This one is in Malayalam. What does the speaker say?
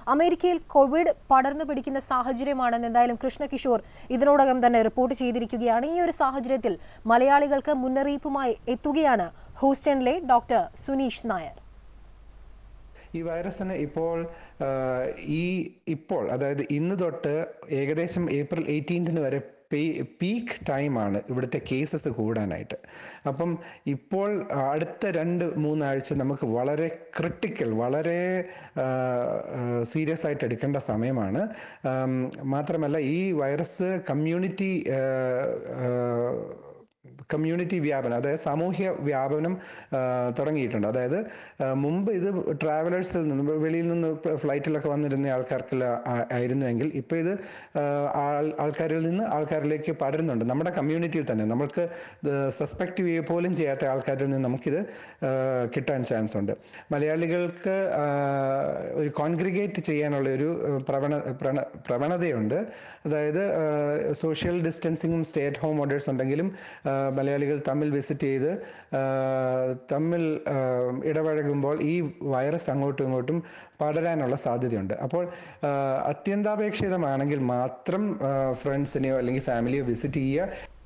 അമേരിക്കയിൽ കോവിഡ് പടർന്നു പിടിക്കുന്ന സാഹചര്യമാണെന്ന് എന്തായാലും കൃഷ്ണകിഷോർ ഇതിനോടകം തന്നെ റിപ്പോർട്ട് ചെയ്തിരിക്കുകയാണ് ഈ ഒരു സാഹചര്യത്തിൽ മലയാളികൾക്ക് മുന്നറിയിപ്പുമായി എത്തുകയാണ് ഹൂസ്റ്റണിലെ ഡോക്ടർ സുനീഷ് നായർ ഈ വൈറസിന് ഇപ്പോൾ ആ, ഈ ഇപ്പോൾ അതായത് ഇന്ന് തൊട്ട് ഏകദേശം ഏപ്രിൽ എയ്റ്റീൻത്തിന് വരെ പീക്ക് ടൈമാണ് ഇവിടുത്തെ കേസസ് കൂടാനായിട്ട് അപ്പം ഇപ്പോൾ അടുത്ത രണ്ട് മൂന്നാഴ്ച നമുക്ക് വളരെ ക്രിട്ടിക്കൽ വളരെ സീരിയസ് ആയിട്ട് എടുക്കേണ്ട സമയമാണ് ആം, മാത്രമല്ല ഈ വൈറസ് കമ്മ്യൂണിറ്റി കമ്മ്യൂണിറ്റി വ്യാപനം അതായത് സാമൂഹ്യ വ്യാപനം ആ, തുടങ്ങിയിട്ടുണ്ട് അതായത് ആ, മുമ്പ് ഇത് ട്രാവലേഴ്സിൽ നിന്ന് വെളിയിൽ നിന്ന് ഫ്ലൈറ്റിലൊക്കെ വന്നിരുന്ന ആൾക്കാർക്കില്ല ആ- ആയിരുന്നുവെങ്കിൽ ഇപ്പോൾ ഇത് ആ, ആൾ ആൾക്കാരിൽ നിന്ന് ആൾക്കാരിലേക്ക് പടരുന്നുണ്ട് നമ്മുടെ കമ്മ്യൂണിറ്റിയിൽ തന്നെ നമ്മൾക്ക് സസ്പെക്ട് ചെയ്യുക പോലും ചെയ്യാത്ത ആൾക്കാരിൽ നിന്ന് നമുക്കിത് ആ, കിട്ടാൻ ചാൻസ് ഉണ്ട് മലയാളികൾക്ക് ആ, ഒരു കോൺഗ്രിഗേറ്റ് ചെയ്യാനുള്ള ഒരു പ്രവണ പ്രവണ- പ്രവണതയുണ്ട് അതായത് സോഷ്യൽ ഡിസ്റ്റൻസിങ്ങും സ്റ്റേ അറ്റ് ഹോം ഓർഡേഴ്സ് ഉണ്ടെങ്കിലും ആ, മലയാളികൾ തമ്മിൽ വിസിറ്റ് ചെയ്ത് ആ, തമ്മിൽ ആ, ഇടപഴകുമ്പോൾ ഈ വൈറസ് അങ്ങോട്ടും ഇങ്ങോട്ടും പടരാനുള്ള സാധ്യതയുണ്ട് അപ്പോൾ ആ, അത്യന്താപേക്ഷിതമാണെങ്കിൽ മാത്രം ഫ്രണ്ട്സിനെയോ അല്ലെങ്കിൽ ഫാമിലിയോ വിസിറ്റ് ചെയ്യുക